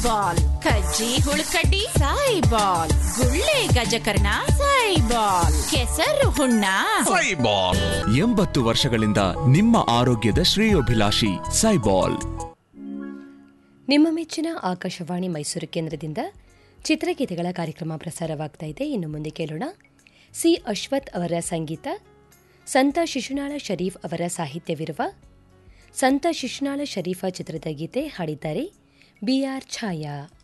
ball ಕಜ್ಜಿ ಹುಳುಕಡ್ಡಿ ಸಾಯಿ ಬಾಲ್ ಗುಳ್ಳೆ ಗಜಕರ್ಣ ಸಾಯಿ ಬಾಲ್ ಕೆಸರು ಹುಣ್ಣ ಸೈಬಾಲ್ ಎಂಬತ್ತು ವರ್ಷಗಳಿಂದ ನಿಮ್ಮ ಆರೋಗ್ಯದ ಶ್ರೇಯೋಭಿಲಾಷಿ ಸೈಬಾಲ್ ನಿಮ್ಮ ಮೆಚ್ಚಿನ ಆಕಾಶವಾಣಿ ಮೈಸೂರು ಕೇಂದ್ರದಿಂದ ಚಿತ್ರಗೀತೆಗಳ ಕಾರ್ಯಕ್ರಮ ಪ್ರಸಾರವಾಗ್ತಾ ಇದೆ ಇನ್ನು ಮುಂದೆ ಕೇಳೋಣ ಸಿ ಅಶ್ವಥ್ ಅವರ ಸಂಗೀತ ಸಂತ ಶಿಶುನಾಳ ಶರೀಫ್ ಅವರ ಸಾಹಿತ್ಯವಿರುವ ಸಂತ ಶಿಶುನಾಳ ಶರೀಫ ಚಿತ್ರದ ಗೀತೆ ಹಾಡಿದ್ದಾರೆ ಬಿಆರ್ ಛಾಯಾ